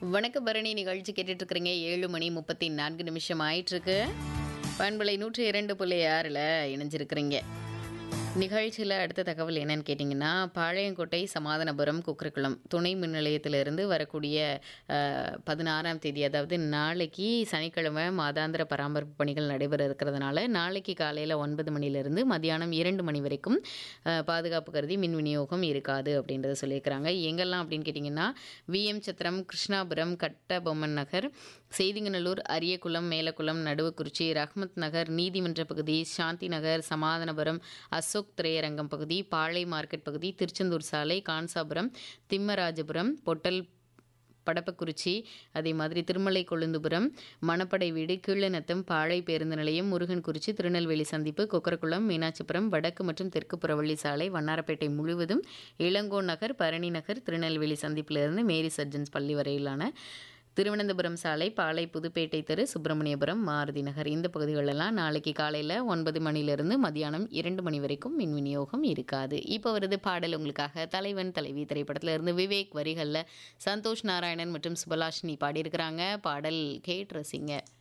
வணக்க பரணி நிகழ்ச்சி கேட்டுட்டு இருக்கிறீங்க ஏழு மணி முப்பத்தி நான்கு நிமிஷம் ஆயிட்டு இருக்கு பண்பலை நூற்றி இரண்டு புள்ளி ஆறில் இணைஞ்சிருக்கிறீங்க நிகழ்ச்சியில் அடுத்த தகவல் என்னன்னு கேட்டிங்கன்னா பாளையங்கோட்டை சமாதானபுரம் குக்கரக்குளம் துணை மின் நிலையத்திலிருந்து வரக்கூடிய அஹ், பதினாறாம் தேதி அதாவது நாளைக்கு சனிக்கிழமை மாதாந்திர பராமரிப்பு பணிகள் நடைபெற இருக்கிறதுனால நாளைக்கு காலையில் ஒன்பது மணிலேருந்து மதியானம் இரண்டு மணி வரைக்கும் அஹ், பாதுகாப்பு கருதி மின் விநியோகம் இருக்காது அப்படின்றத சொல்லியிருக்கிறாங்க எங்கெல்லாம் அப்படின்னு கேட்டிங்கன்னா விஎம் சத்திரம் கிருஷ்ணாபுரம் கட்டபொம்மன் நகர் செய்திங்கநல்லூர் அரியகுளம் மேலக்குளம் நடுவுக்குறிச்சி ரஹ்மத் நகர் நீதிமன்ற பகுதி சாந்தி நகர் சமாதானபுரம் அசோக் திரையரங்கம் பகுதி பாளை மார்க்கெட் பகுதி திருச்செந்தூர் சாலை கான்சாபுரம் திம்மராஜபுரம் பொட்டல் படப்பக்குறிச்சி அதே மாதிரி திருமலை கொழுந்துபுரம் மணப்படை வீடு கீழநத்தம் பாழை பேருந்து நிலையம் முருகன்குறிச்சி திருநெல்வேலி சந்திப்பு கொக்கரக்குளம் மீனாட்சிபுரம் வடக்கு மற்றும் தெற்கு புறவள்ளி சாலை வண்ணாரப்பேட்டை முழுவதும் இளங்கோ நகர் பரணி நகர் திருநெல்வேலி சந்திப்பிலிருந்து மேரி சர்ஜன்ஸ் பள்ளி வரையிலான திருவனந்தபுரம் சாலை பாளை புதுப்பேட்டை தெரு சுப்பிரமணியபுரம் மாருதி நகர் இந்த பகுதிகளெல்லாம் நாளைக்கு காலையில் ஒன்பது மணிலிருந்து மதியானம் இரண்டு மணி வரைக்கும் மின் விநியோகம் இருக்காது இப்போ வருது பாடல் உங்களுக்காக தலைவன் தலைவி திரைப்படத்துல இருந்து விவேக் வரிகளில் சந்தோஷ் நாராயணன் மற்றும் சுபலாஷினி பாடியிருக்கிறாங்க பாடல் கேட்டு ரசிங்க